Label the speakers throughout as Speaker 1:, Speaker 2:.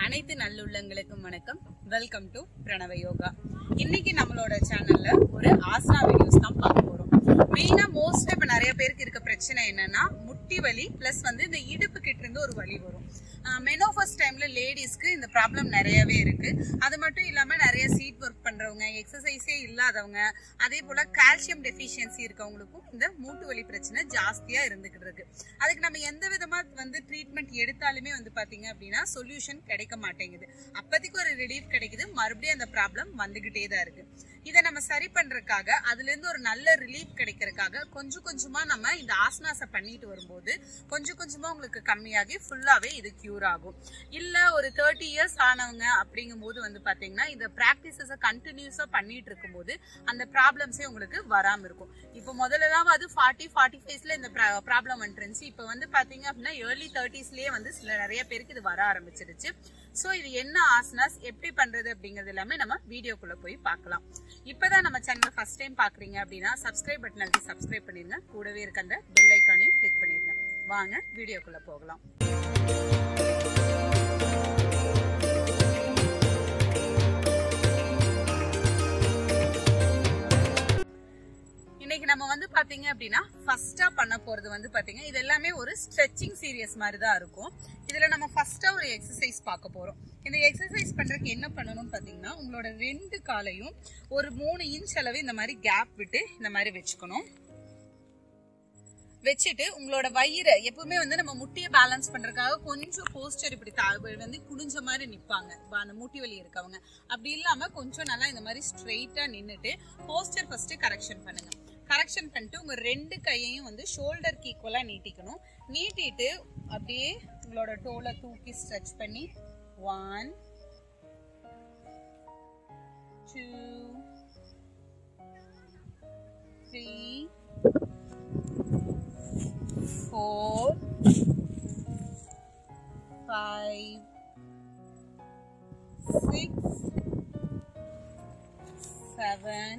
Speaker 1: அனைத்து நல்லுள்ளங்களுக்கும் வணக்கம் welcome to பிரணவ யோகா இன்னைக்கு நம்மளோட சேனல்ல ஒரு ஆசனா வீடியோஸ் தான் பார்க்க போறோம் மெயினா மோஸ்ட் இப்ப நிறைய பேருக்கு இருக்க பிரச்சனை என்னன்னா முட்டி வலி பிளஸ் வந்து இந்த இடுப்பு கிட்ட இருந்து ஒரு வலி வரும் மெனோஃபஸ் டைம்ல லேடிஸ்க்கு இந்த ப்ராப்ளம் நிறையவே இருக்கு அது மட்டும் இல்லாம நிறைய சீட் ஒர்க் பண்றவங்க எக்ஸசைஸே இல்லாதவங்க அதே போல கால்சியம் டெஃபிஷியன்சி இருக்கவங்களுக்கும் இந்த மூட்டு வலி பிரச்சனை ஜாஸ்தியா இருந்துகிட்டு இருக்கு அதுக்கு நம்ம எந்த விதமா வந்து ட்ரீட்மெண்ட் எடுத்தாலுமே வந்து பாத்தீங்க அப்படின்னா சொல்யூஷன் கிடைக்க மாட்டேங்குது அப்போதைக்கு ஒரு ரிலீஃப் கிடைக்குது மறுபடியும் அந்த ப்ராப்ளம் வந்துகிட்டே தான் இருக்கு இதை நம்ம சரி பண்றதுக்காக அதுல இருந்து ஒரு நல்ல ரிலீஃப் கிடைக்கிறதுக்காக கொஞ்சம் கொஞ்சமா நம்ம இந்த ஆசனாஸை பண்ணிட்டு வரும்போது கொஞ்சம் கொஞ்சமா உங்களுக்கு கம்மியாகி ஃபுல்லாவே இது கியூர் ஆகும் இல்ல ஒரு தேர்ட்டி இயர்ஸ் ஆனவங்க அப்படிங்கும் போது வந்து பாத்தீங்கன்னா இந்த பிராக்டிசஸை கண்டினியூஸா பண்ணிட்டு இருக்கும்போது அந்த ப்ராப்ளம்ஸே உங்களுக்கு வராம இருக்கும் இப்போ முதல்லலாம் அது ஃபார்ட்டி ஃபார்ட்டி ஃபைவ்ஸ்ல இந்த ப்ராப்ளம் வந்துருந்துச்சு இப்போ வந்து பாத்தீங்க அப்படின்னா ஏர்லி தேர்ட்டிஸ்லயே வந்து சில நிறைய பேருக்கு இது வர ஆரம்பிச்சிருச்சு ஸோ இது என்ன ஆசனாஸ் எப்படி பண்றது அப்படிங்கிறது எல்லாமே நம்ம வீடியோக்குள்ள போய் பார்க்கலாம் இப்பதான் நம்ம சேனல் ஃபர்ஸ்ட் டைம் பாக்குறீங்க அப்படின்னா சப்ஸ்கிரைப் பட்டன் அழுத்தி சப்ஸ்கிரைப் பண்ணிருங்க கூடவே இருக்க அந்த பெல் ஐக்கானையும் கிளிக் பண்ணிருங்க வாங்க வீடியோக்குள்ள போகலாம் இன்னைக்கு நம்ம வந்து பாத்தீங்க அப்படின்னா ஃபர்ஸ்டா பண்ண போறது வந்து பாத்தீங்க இது எல்லாமே ஒரு ஸ்ட்ரெச்சிங் சீரியஸ் மாதிரி தான் இருக்கும் இதுல நம்ம ஃபர்ஸ்டா ஒரு எக்ஸசைஸ் பார்க்க போறோம் இந்த எக்ஸசைஸ் பண்றதுக்கு என்ன பண்ணணும்னு பாத்தீங்கன்னா உங்களோட ரெண்டு காலையும் ஒரு மூணு இன்ச் அளவு இந்த மாதிரி கேப் விட்டு இந்த மாதிரி வச்சுக்கணும் வச்சுட்டு உங்களோட வயிறை எப்பவுமே வந்து நம்ம முட்டியை பேலன்ஸ் பண்றதுக்காக கொஞ்சம் போஸ்டர் இப்படி தா- வந்து குனிஞ்ச மாதிரி நிப்பாங்க இப்ப அந்த முட்டி வலி இருக்கவங்க அப்படி இல்லாம கொஞ்சம் நல்லா இந்த மாதிரி ஸ்ட்ரெயிட்டா நின்னுட்டு போஸ்டர் ஃபர்ஸ்ட் கரெக்ஷன் பண்ணுங்க கரெக்ஷன் பண்ணிட்டு உங்க ரெண்டு கையையும் வந்து ஷோல்டருக்கு ஈக்குவலா நீட்டிக்கணும் நீட்டிட்டு அப்படியே உங்களோட டோலை தூக்கி ஸ்ட்ரெச் பண்ணி one two three four, five, six, seven,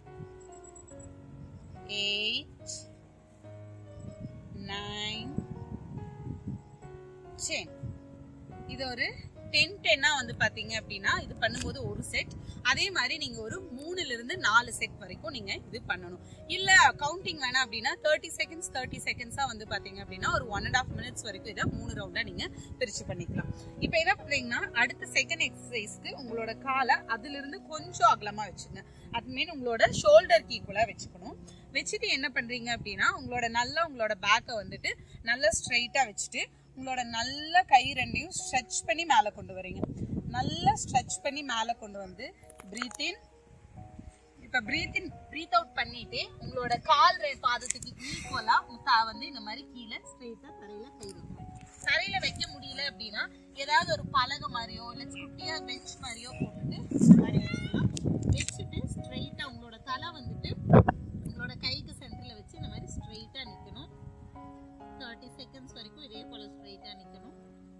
Speaker 1: eight, nine, ten. இது ஒரு டென் டென்னா வந்து பாத்தீங்க அப்படின்னா இது பண்ணும்போது ஒரு செட் அதே மாதிரி நீங்க ஒரு மூணுல இருந்து நாலு செட் வரைக்கும் நீங்க இது பண்ணணும் இல்ல கவுண்டிங் வேணாம் அப்படின்னா தேர்ட்டி செகண்ட்ஸ் தேர்ட்டி செகண்ட்ஸா வந்து பாத்தீங்க அப்படின்னா ஒரு ஒன் அண்ட் ஆஃப் மினிட்ஸ் வரைக்கும் இதை மூணு ரவுண்டா நீங்க பிரிச்சு பண்ணிக்கலாம் இப்போ என்ன பண்றீங்கன்னா அடுத்த செகண்ட் எக்ஸசைஸ்க்கு உங்களோட காலை அதுல இருந்து கொஞ்சம் அகலமா வச்சுங்க அது மீன் உங்களோட ஷோல்டருக்கு ஈக்குவலா வச்சுக்கணும் வச்சுட்டு என்ன பண்றீங்க அப்படின்னா உங்களோட நல்லா உங்களோட பேக்கை வந்துட்டு நல்லா ஸ்ட்ரைட்டா வச்சுட்டு உங்களோட நல்ல கை ரெண்டையும் ஸ்ட்ரெச் பண்ணி மேலே கொண்டு வரீங்க நல்லா ஸ்ட்ரெச் பண்ணி மேலே கொண்டு வந்து பிரீத் இன் இப்போ பிரீத் இன் பிரீத் அவுட் பண்ணிட்டு உங்களோட கால் ரெ- பாதத்துக்கு ஈக்குவலா வந்து இந்த மாதிரி கீழே ஸ்ட்ரெயிட்டா தரையில கை வைக்கணும் தரையில வைக்க முடியல அப்படின்னா ஏதாவது ஒரு பலகை மாதிரியோ இல்ல குட்டியா பெஞ்ச் மாதிரியோ போட்டுட்டு இந்த மாதிரி வச்சுக்கலாம் வச்சுட்டு ஸ்ட்ரெயிட்டா உங்களோட தலை வந்துட்டு உங்களோட கைக்கு சென்டர்ல வச்சு இந்த மாதிரி ஸ்ட்ரெயிட்டா நிக்கணும் தேர்ட்டி செகண்ட்ஸ் வரைக்கும் இதே போல ஸ்ட்ரெயிட்டா நிக்கணும்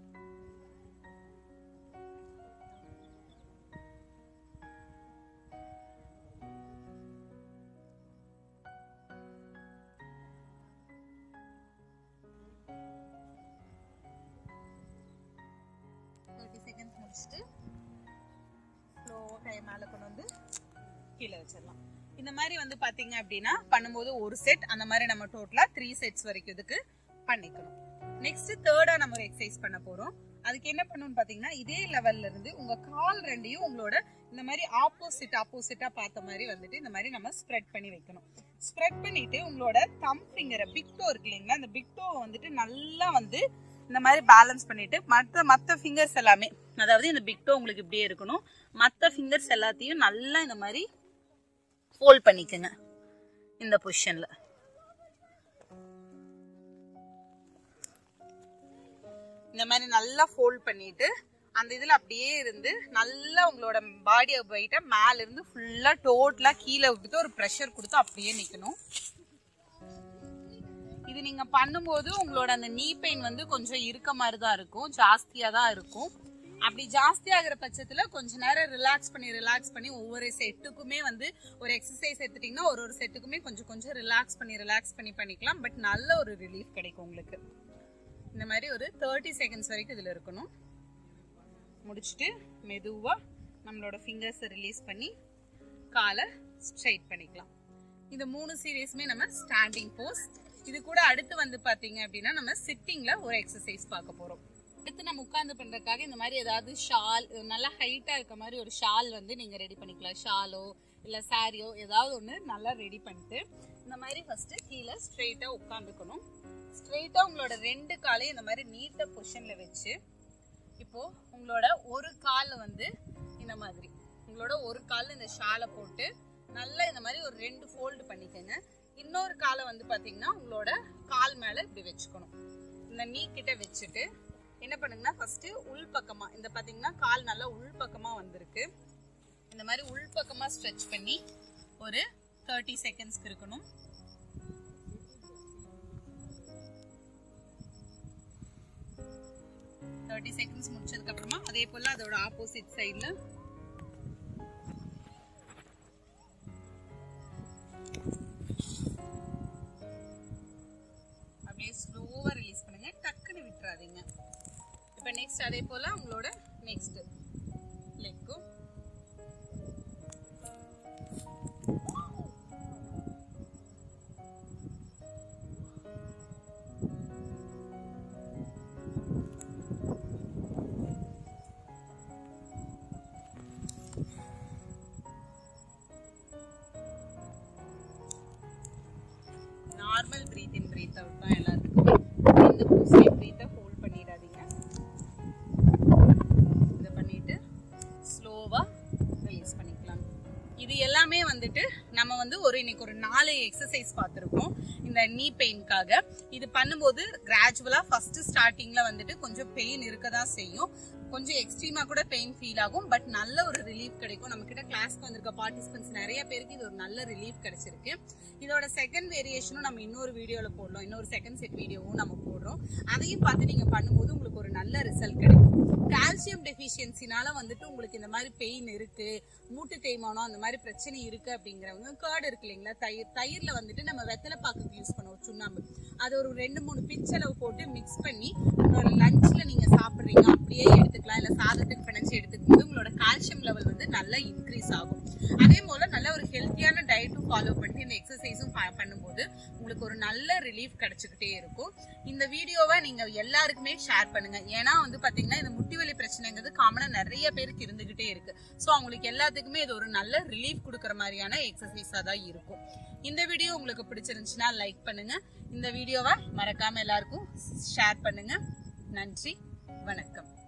Speaker 1: தேர்ட்டி செகண்ட்ஸ் முடிச்சுட்டு ஸ்லோ கை மேலே கொண்டு வந்து கீழே வச்சிடலாம் இந்த மாதிரி வந்து பாத்தீங்க அப்படின்னா பண்ணும்போது ஒரு செட் அந்த மாதிரி நம்ம டோட்டலா த்ரீ செட்ஸ் வரைக்கும் இதுக்கு பண்ணிக்கணும் நெக்ஸ்ட் தேர்டா நம்ம ஒரு எக்ஸசைஸ் பண்ண போறோம் அதுக்கு என்ன பண்ணணும்னு பாத்தீங்கன்னா இதே லெவல்ல இருந்து உங்க கால் ரெண்டையும் உங்களோட இந்த மாதிரி ஆப்போசிட் ஆப்போசிட்டா பார்த்த மாதிரி வந்துட்டு இந்த மாதிரி நம்ம ஸ்ப்ரெட் பண்ணி வைக்கணும் ஸ்ப்ரெட் பண்ணிட்டு உங்களோட தம் ஃபிங்கரை பிக் டோ இருக்கு இல்லைங்களா அந்த பிக் டோ வந்துட்டு நல்லா வந்து இந்த மாதிரி பேலன்ஸ் பண்ணிட்டு மற்ற மற்ற ஃபிங்கர்ஸ் எல்லாமே அதாவது இந்த பிக் டோ உங்களுக்கு இப்படியே இருக்கணும் மற்ற ஃபிங்கர்ஸ் எல்லாத்தையும் நல்லா இந்த மாதிரி ஃபோல்ட் பண்ணிக்கோங்க இந்த பொசிஷன்ல இந்த மாதிரி நல்லா ஃபோல்ட் பண்ணிட்டு அந்த இதுல அப்படியே இருந்து நல்லா உங்களோட பாடியை போயிட்டு மேல இருந்து ஃபுல்லா டோட்டலா கீழே விட்டு ஒரு ப்ரெஷர் கொடுத்து அப்படியே நிக்கணும் இது நீங்க பண்ணும்போது உங்களோட அந்த நீ பெயின் வந்து கொஞ்சம் இருக்க மாதிரி தான் இருக்கும் ஜாஸ்தியா தான் இருக்கும் அப்படி ஜாஸ்தி ஆகிற பட்சத்துல கொஞ்ச நேரம் ரிலாக்ஸ் பண்ணி ரிலாக்ஸ் பண்ணி ஒவ்வொரு செட்டுக்குமே வந்து ஒரு எக்ஸசைஸ் எடுத்துட்டீங்கன்னா ஒரு ஒரு செட்டுக்குமே கொஞ்சம் கொஞ்சம் ரிலாக்ஸ் பண்ணி ரிலாக்ஸ் பண்ணி பண்ணிக்கலாம் பட் நல்ல ஒரு ரிலீஃப் கிடைக்கும் உங்களுக்கு இந்த மாதிரி ஒரு தேர்ட்டி செகண்ட்ஸ் வரைக்கும் இதுல இருக்கணும் முடிச்சுட்டு மெதுவா நம்மளோட ஃபிங்கர்ஸை ரிலீஸ் பண்ணி காலை ஸ்ட்ரைட் பண்ணிக்கலாம் இந்த மூணு சீரியஸுமே நம்ம ஸ்டாண்டிங் போஸ் இது கூட அடுத்து வந்து பாத்தீங்க அப்படின்னா நம்ம சிட்டிங்ல ஒரு எக்ஸசைஸ் பார்க்க போறோம் அடுத்து நம்ம உட்கார்ந்து பண்றதுக்காக இந்த மாதிரி ஏதாவது ஷால் நல்லா ஹைட்டா இருக்க மாதிரி ஒரு ஷால் வந்து நீங்க ரெடி பண்ணிக்கலாம் ஷாலோ இல்ல சாரியோ ஏதாவது ஒண்ணு நல்லா ரெடி பண்ணிட்டு இந்த மாதிரி ஃபர்ஸ்ட் கீழே ஸ்ட்ரெயிட்டா உட்காந்துக்கணும் ஸ்ட்ரெயிட்டா உங்களோட ரெண்டு காலையும் இந்த மாதிரி நீட்ட பொசிஷன்ல வச்சு இப்போ உங்களோட ஒரு கால் வந்து இந்த மாதிரி உங்களோட ஒரு கால் இந்த ஷாலை போட்டு நல்லா இந்த மாதிரி ஒரு ரெண்டு ஃபோல்டு பண்ணிக்கோங்க இன்னொரு காலை வந்து பாத்தீங்கன்னா உங்களோட கால் மேல இப்படி வச்சுக்கணும் இந்த நீ கிட்ட வச்சுட்டு என்ன பண்ணுங்கன்னா ஃபர்ஸ்ட் உள் பக்கமா இந்த பாத்தீங்கன்னா கால் நல்லா உள் பக்கமா வந்திருக்கு இந்த மாதிரி உள் பக்கமா ஸ்ட்ரெச் பண்ணி ஒரு தேர்ட்டி செகண்ட்ஸ்க்கு இருக்கணும் தேர்ட்டி செகண்ட்ஸ் முடிச்சதுக்கு அப்புறமா அதே போல அதோட ஆப்போசிட் சைட்ல அப்படியே ஸ்லோவா ரிலீஸ் பண்ணுங்க டக்குன்னு விட்டுறாதீங்க இப்போ நெக்ஸ்ட் அதே போல உங்களோட நெக்ஸ்ட் லெக்கும் normal breathe in breathe out தான் எல்லாத்துக்குமே இந்த பூஸ்டே பிரீத்தை ஹோல்ட் பண்ணிடாதீங்க இதை பண்ணிட்டு ஸ்லோவா ரிலீஸ் பண்ணிக்கலாம் இது எல்லாமே வந்துட்டு நம்ம வந்து ஒரு இன்னைக்கு ஒரு நாலு எக்ஸசைஸ் பார்த்துருக்கோம் இந்த நீ பெயின்காக இது பண்ணும்போது கிராஜுவலா ஃபர்ஸ்ட் ஸ்டார்டிங்ல வந்துட்டு கொஞ்சம் பெயின் இருக்க தான் செய்யும் கொஞ்சம் எக்ஸ்ட்ரீமா கூட பெயின் ஃபீல் ஆகும் பட் நல்ல ஒரு ரிலீஃப் கிடைக்கும் நம்ம கிட்ட கிளாஸ்க்கு வந்திருக்க பார்ட்டிசிபென்ட்ஸ் நிறைய பேருக்கு இது ஒரு நல்ல ரிலீஃப் கிடைச்சிருக்கு இதோட செகண்ட் வேரியேஷனும் நம்ம இன்னொரு வீடியோல போடலாம் இன்னொரு செகண்ட் செட் வீடியோவும் நம்ம போடுறோம் அதையும் பார்த்து நீங்க பண்ணும்போது உங்களுக்கு ஒரு நல்ல ரிசல்ட் கிடைக்கும் கால்சியம் டெஃபிஷியன்சினால வந்துட்டு உங்களுக்கு இந்த மாதிரி பெயின் இருக்கு மூட்டு தேய்மானம் அந்த மாதிரி பிரச்சனை இருக்கு அப்படிங்கிறவங்க கேர்டு இருக்கு இல்லைங்களா தயிர் தயிர்ல வந்துட்டு நம்ம வெத்தலை பாக்குக்கு யூஸ் பண்ணுவோம் சுண்ணாம்பு அது ஒரு ரெண்டு மூணு பிச்சளவு போட்டு மிக்ஸ் பண்ணி உங்களோட லஞ்ச்ல நீங்க சாப்பிடுறீங்க அப்படியே எடுத்துக்கலாம் இல்ல சாதத்துக்கு பிணைச்சு எடுத்துக்கும் போது உங்களோட கால்சியம் லெவல் வந்து நல்லா இன்க்ரீஸ் ஆகும் அதே போல நல்ல ஒரு ஹெல்த்தியான டயட்டும் ஃபாலோ பண்ணிட்டு இந்த எக்ஸசைஸும் பண்ணும்போது உங்களுக்கு ஒரு நல்ல ரிலீஃப் கிடைச்சுக்கிட்டே இருக்கும் இந்த வீடியோவை நீங்க எல்லாருக்குமே ஷேர் பண்ணுங்க ஏன்னா வந்து பாத்தீங்கன்னா இந்த முட்டி வலி பிரச்சனைங்கிறது காமனா நிறைய பேருக்கு இருந்துகிட்டே இருக்கு சோ அவங்களுக்கு எல்லாத்துக்குமே இது ஒரு நல்ல ரிலீஃப் கொடுக்கற மாதிரியான எக்ஸசைஸா தான் இருக்கும் இந்த வீடியோ உங்களுக்கு பிடிச்சிருந்துச்சுன்னா லைக் பண்ணுங்க இந்த வீடியோவை மறக்காம எல்லாருக்கும் ஷேர் பண்ணுங்க நன்றி வணக்கம்